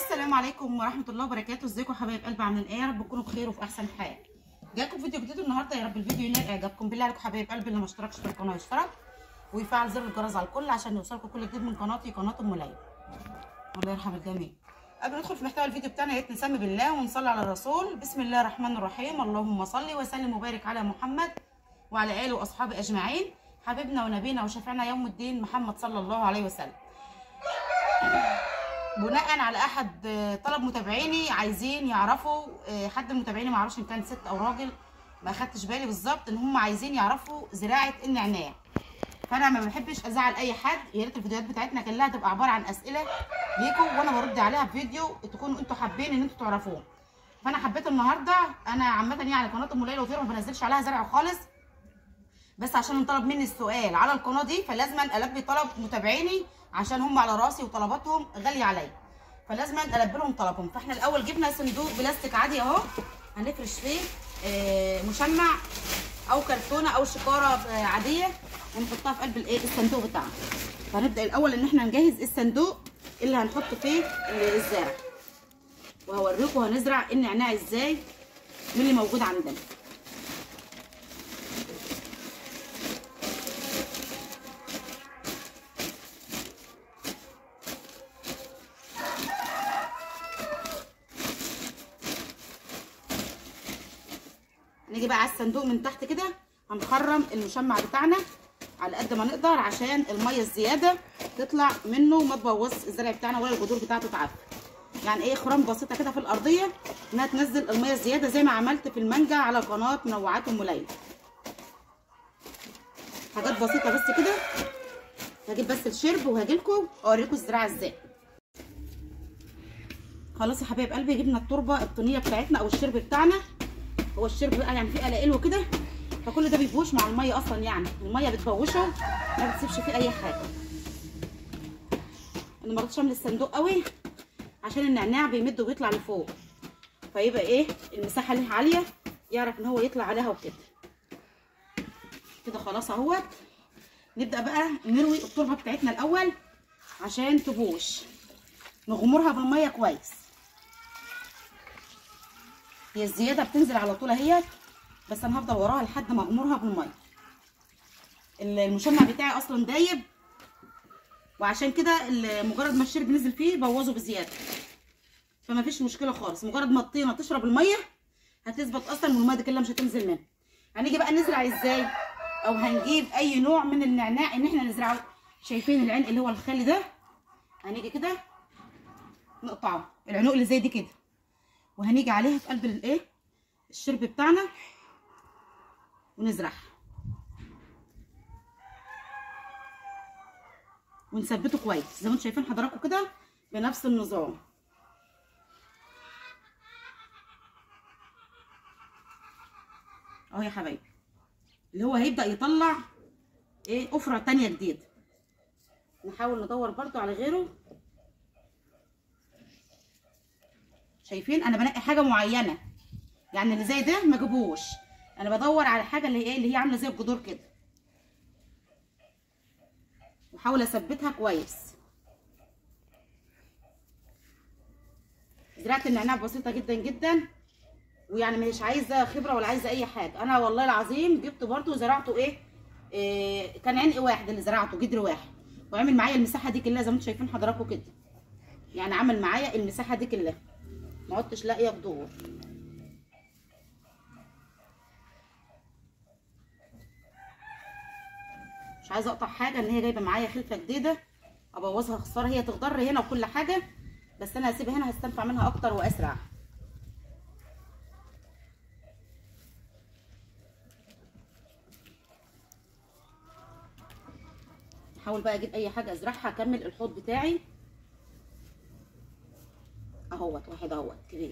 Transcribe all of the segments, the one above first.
السلام عليكم ورحمه الله وبركاته ازيكم يا حبايب قلب عاملين ايه يا رب تكونوا بخير وفي احسن حال جاكم فيديو جديد النهارده يا رب الفيديو ينال اعجابكم بالله عليكم حبايب قلبي اللي ما اشتركش في القناه يشترك ويفعل زر الجرس على الكل عشان يوصلكم كل جديد من قناتي قناه ام ليلى الله يرحم الجميع قبل ما ندخل في محتوى الفيديو بتاعنا يا ريت نسمي بالله ونصلي على الرسول بسم الله الرحمن الرحيم اللهم صل وسلم وبارك على محمد وعلى اله واصحابه اجمعين حبيبنا ونبينا وشفيعنا يوم الدين محمد صلى الله عليه وسلم بناء على احد طلب متابعيني عايزين يعرفوا حد من متابعيني ما اعرفش ان كان ست او راجل ما خدتش بالي بالظبط ان هم عايزين يعرفوا زراعه النعناع فانا ما بحبش ازعل اي حد يا ريت الفيديوهات بتاعتنا كلها تبقى عباره عن اسئله ليكم وانا برد عليها في فيديو تكونوا انتوا حابين ان انتوا تعرفوه فانا حبيت النهارده انا عامه يعني قناه ام ليلى وطير ما بنزلش عليها زرع خالص بس عشان انطلب مني السؤال على القناه دي فلازم البي طلب متابعيني عشان هم على راسي وطلباتهم غاليه عليا فلازم البي لهم طلبهم فاحنا الاول جبنا صندوق بلاستيك عادي اهو هنفرش فيه مشمع او كرتونه او شكاره عاديه ونحطها في قلب الايه الصندوق بتاعنا فهنبدا الاول ان احنا نجهز الصندوق اللي هنحط فيه الزرع وهوريكم هنزرع النعناع ازاي من اللي موجود عندنا نيجي بقى على الصندوق من تحت كده هنخرم المشمع بتاعنا على قد ما نقدر عشان الميه الزياده تطلع منه وما تبوظ الزرع بتاعنا ولا الجذور بتاعته تعفن يعني ايه خرام بسيطه كده في الارضيه انها تنزل الميه الزياده زي ما عملت في المانجا على قناه منوعات ام ليلى حاجات بسيطه بس كده هجيب بس الشرب وهجيلكم اوريكم الزراعه ازاي خلاص يا حبايب قلبي جبنا التربه الطينيه بتاعتنا او الشرب بتاعنا هو الشرب بقى يعني فيه قلاقل وكده فكل ده بيبوش مع الميه اصلا يعني الميه بتبوشه ما بتسيبش فيه اي حاجه انا ما رضيتش املى الصندوق قوي عشان النعناع بيمد وبيطلع لفوق فيبقى ايه المساحه اللي عاليه يعرف ان هو يطلع عليها وكده كده خلاص اهوت نبدا بقى نروي التربه بتاعتنا الاول عشان تبوش نغمرها بالميه كويس هي الزياده بتنزل على طول اهي بس انا هفضل وراها لحد ما اغمرها بالميه المشمع بتاعي اصلا دايب وعشان كده مجرد ما الشرب نزل فيه بوظه بزياده فما فيش مشكله خالص مجرد ما الطينه تشرب الميه هتثبت اصلا والميه دي كلها مش هتنزل منها هنيجي بقى نزرع ازاي او هنجيب اي نوع من النعناع ان احنا نزرعه شايفين العنق اللي هو الخالي ده هنيجي كده نقطعه العنق اللي زي دي كده وهنيجي عليها في قلب الايه الشرب بتاعنا ونزرعها ونثبته كويس زي ما انتم شايفين حضراتكم كده بنفس النظام اهو يا حبايبي اللي هو هيبدا يطلع ايه افره تانية جديده نحاول ندور برضو على غيره شايفين انا بنقي حاجه معينه يعني اللي زي ده ما جيبوش انا بدور على حاجه اللي ايه اللي هي عامله زي الجذور كده واحاول اثبتها كويس زراعه النعناع بسيطه جدا جدا ويعني مش عايزه خبره ولا عايزه اي حاجه انا والله العظيم جبت برده وزرعته إيه؟, ايه كان عنق واحد اللي زرعته جدر واحد وعمل معايا المساحه دي كلها زي ما انتم شايفين حضراتكم كده يعني عمل معايا المساحه دي كلها ما عدتش لاقيه جذور مش عايزه اقطع حاجه ان هي جايبه معايا خلفه جديده ابوظها خساره هي تخضر هنا وكل حاجه بس انا هسيبها هنا هستنفع منها اكتر واسرع احاول بقى اجيب اي حاجه ازرعها اكمل الحوض بتاعي اهوت واحد اهوت كبير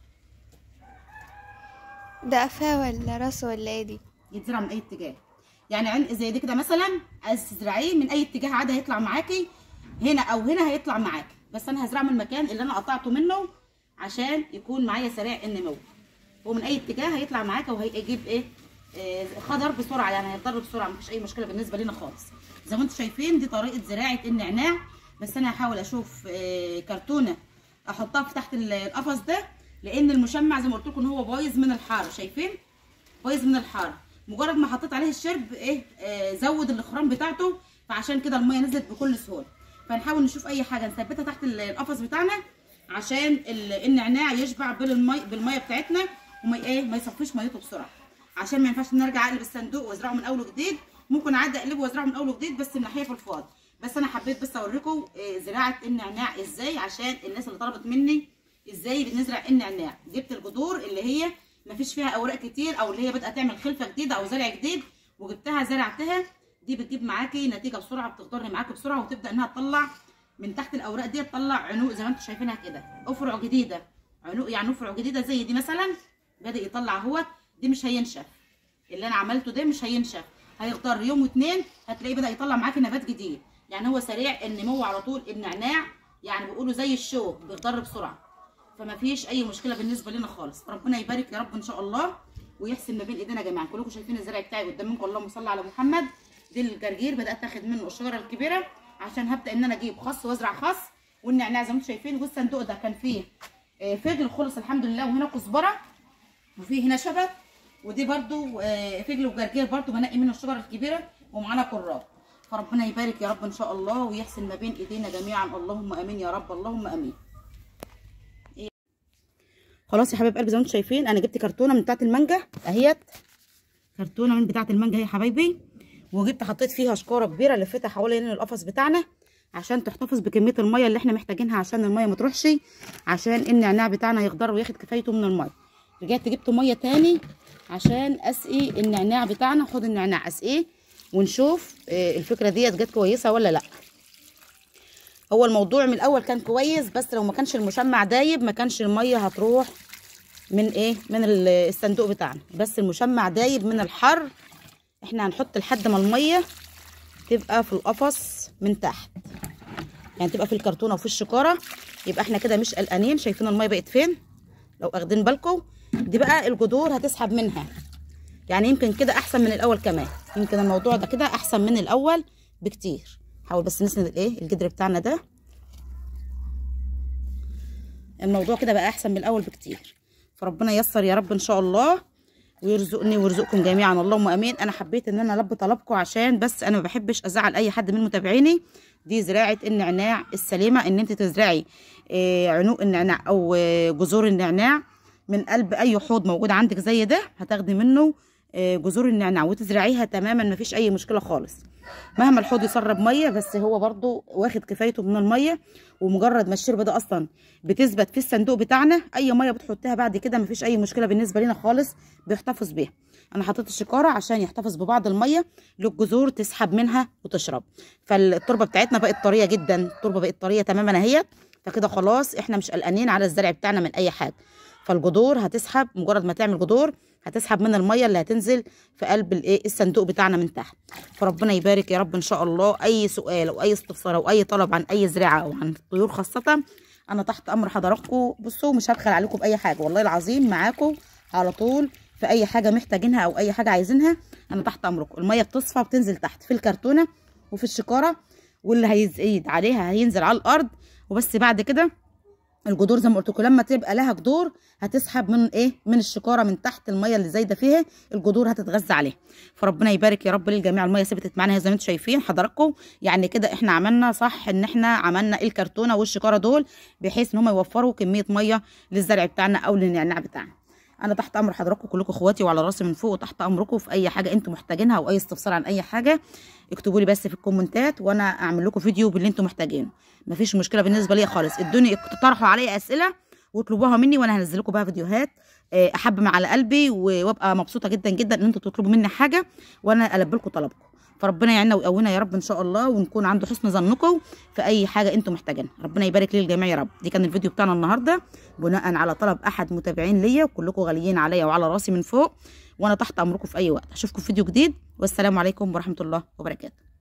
ده قفاه ولا راسه ولا ايه دي يتزرع من اي اتجاه يعني عنق زي دي كده مثلا عايز تزرعيه من اي اتجاه عادي هيطلع معاكي هنا او هنا هيطلع معاكي بس انا هزرعه من المكان اللي انا قطعته منه عشان يكون معايا سريع النمو ومن اي اتجاه هيطلع معاكي وهيجيب ايه آه خضر بسرعه يعني هيضر بسرعه مفيش اي مشكله بالنسبه لنا خالص زي ما انتم شايفين دي طريقه زراعه النعناع بس انا هحاول اشوف آه كرتونه احطها في تحت ال- القفص ده لان المشمع زي ما قلت لكم ان هو بايظ من الحر شايفين بايظ من الحر مجرد ما حطيت عليه الشرب ايه آه زود الاخرام بتاعته فعشان كده الميه نزلت بكل سهوله فنحاول نشوف اي حاجه نثبتها تحت ال- القفص بتاعنا عشان ال- النعناع يشبع بالمي بالميه بتاعتنا وما ايه ما يصفيش ميته بسرعه عشان ما ينفعش نرجع اقلب الصندوق وازرعه من اول وجديد ممكن عادي اقلبه وازرعه من اول وجديد بس من ناحيه في الفاضي بس انا حبيت بس اوريكم آه، زراعه النعناع ازاي عشان الناس اللي طلبت مني ازاي بنزرع النعناع جبت الجذور اللي هي ما فيش فيها اوراق كتير او اللي هي بدات تعمل خلفه جديده او زرع جديد وجبتها زرعتها دي بتجيب معاكي نتيجه بسرعه بتخضر معاكي بسرعه وتبدا انها تطلع من تحت الاوراق دي تطلع عنق زي ما انتم شايفينها كده افرع جديده عنق يعني افرع جديده زي دي مثلا بدا يطلع اهوت دي مش هينشف اللي انا عملته ده مش هينشف هيخضر يوم واتنين هتلاقيه بدا يطلع معاكي نبات جديد يعني هو سريع النمو على طول النعناع يعني بيقولوا زي الشوك بيخضر بسرعه فما فيش اي مشكله بالنسبه لنا خالص ربنا يبارك يا رب ان شاء الله ويحسن ما بين ايدينا يا جماعه كلكم شايفين الزرع بتاعي قدام منكم اللهم صل على محمد دي الجرجير بدات اخد منه الشجره الكبيره عشان هبدا ان انا اجيب خس وازرع خس والنعناع زي ما انتم شايفين والصندوق ده كان فيه آه، فجل خلص الحمد لله وهنا كزبره وفي هنا شبت ودي برضو آه، فجل وجرجير برضو بنقي منه الشجره الكبيره ومعانا كرات فربنا يبارك يا رب ان شاء الله ويحسن ما بين ايدينا جميعا اللهم امين يا رب اللهم امين خلاص يا حبايب قلبي زي ما انتم شايفين انا جبت كرتونه من بتاعه المانجا اهيت كرتونه من بتاعه المانجا اهي يا حبايبي وجبت حطيت فيها شكاره كبيره لفتها حوالين القفص بتاعنا عشان تحتفظ بكميه الميه اللي احنا محتاجينها عشان الميه ما تروحش عشان النعناع بتاعنا يخضر وياخد كفايته من الميه رجعت جبت ميه تاني عشان اسقي النعناع بتاعنا خد النعناع اسقيه ونشوف آه، الفكره ديت جت كويسه ولا لا هو الموضوع من الاول كان كويس بس لو ما كانش المشمع دايب ما كانش الميه هتروح من ايه من ال- الصندوق بتاعنا بس المشمع دايب من الحر احنا هنحط لحد ما الميه تبقى في القفص من تحت يعني تبقى في الكرتونه وفي الشكاره يبقى احنا كده مش قلقانين شايفين الميه بقت فين لو اخدين بالكم دي بقى الجذور هتسحب منها يعني يمكن كده احسن من الاول كمان يمكن الموضوع ده كده احسن من الاول بكتير حاول بس نسند الايه الجدر بتاعنا ده الموضوع كده بقى احسن من الاول بكتير فربنا ييسر يا رب ان شاء الله ويرزقني ويرزقكم جميعا اللهم امين انا حبيت ان انا البي طلبكم عشان بس انا ما بحبش ازعل اي حد من متابعيني دي زراعه النعناع السليمه ان انت تزرعي آه، عنق النعناع او آه، جذور النعناع من قلب اي حوض موجود عندك زي ده هتاخدي منه آه، جذور النعناع وتزرعيها تماما مفيش اي مشكله خالص مهما الحوض يسرب ميه بس هو برضو واخد كفايته من الميه ومجرد ما الشربه ده اصلا بتثبت في الصندوق بتاعنا اي ميه بتحطها بعد كده مفيش اي مشكله بالنسبه لنا خالص بيحتفظ بيها انا حطيت الشكاره عشان يحتفظ ببعض الميه للجذور تسحب منها وتشرب فالتربه بتاعتنا بقت طريه جدا التربه بقت طريه تماما اهيت فكده خلاص احنا مش قلقانين على الزرع بتاعنا من اي حاجه فالجذور هتسحب مجرد ما تعمل جذور هتسحب من الميه اللي هتنزل في قلب الايه الصندوق بتاعنا من تحت فربنا يبارك يا رب ان شاء الله اي سؤال او اي استفسار او اي طلب عن اي زراعه او عن الطيور خاصه انا تحت امر حضراتكم بصوا مش هبخل عليكم باي حاجه والله العظيم معاكم على طول في اي حاجه محتاجينها او اي حاجه عايزينها انا تحت امركم الميه بتصفى وبتنزل تحت في الكرتونه وفي الشكاره واللي هيزيد عليها هينزل على الارض وبس بعد كده الجذور زي ما قلت لكم لما تبقى لها جذور هتسحب من ايه من الشكاره من تحت الميه اللي زايده فيها الجذور هتتغذى عليها فربنا يبارك يا رب للجميع الميه ثبتت معانا زي ما انتم شايفين حضراتكم يعني كده احنا عملنا صح ان احنا عملنا الكرتونه والشكاره دول بحيث ان هم يوفروا كميه ميه للزرع بتاعنا او للنعناع بتاعنا انا تحت امر حضراتكم كلكم اخواتي وعلى راسي من فوق وتحت امركم في اي حاجه انتم محتاجينها او اي استفسار عن اي حاجه اكتبوا لي بس في الكومنتات وانا اعمل لكم فيديو باللي انتم محتاجينه مفيش مشكله بالنسبه لي خالص ادوني اقترحوا عليا اسئله واطلبوها مني وانا هنزل لكم بقى فيديوهات آه، احب على قلبي و- وابقى مبسوطه جدا جدا ان انتم تطلبوا مني حاجه وانا البي لكم طلبكم فربنا يعيننا ويقوينا يا رب ان شاء الله ونكون عند حسن ظنكم في اي حاجه انتم محتاجينها ربنا يبارك للجميع يا رب دي كان الفيديو بتاعنا النهارده بناء على طلب احد متابعين ليا وكلكم غاليين عليا وعلى راسي من فوق وانا تحت امركم في اي وقت اشوفكم في فيديو جديد والسلام عليكم ورحمه الله وبركاته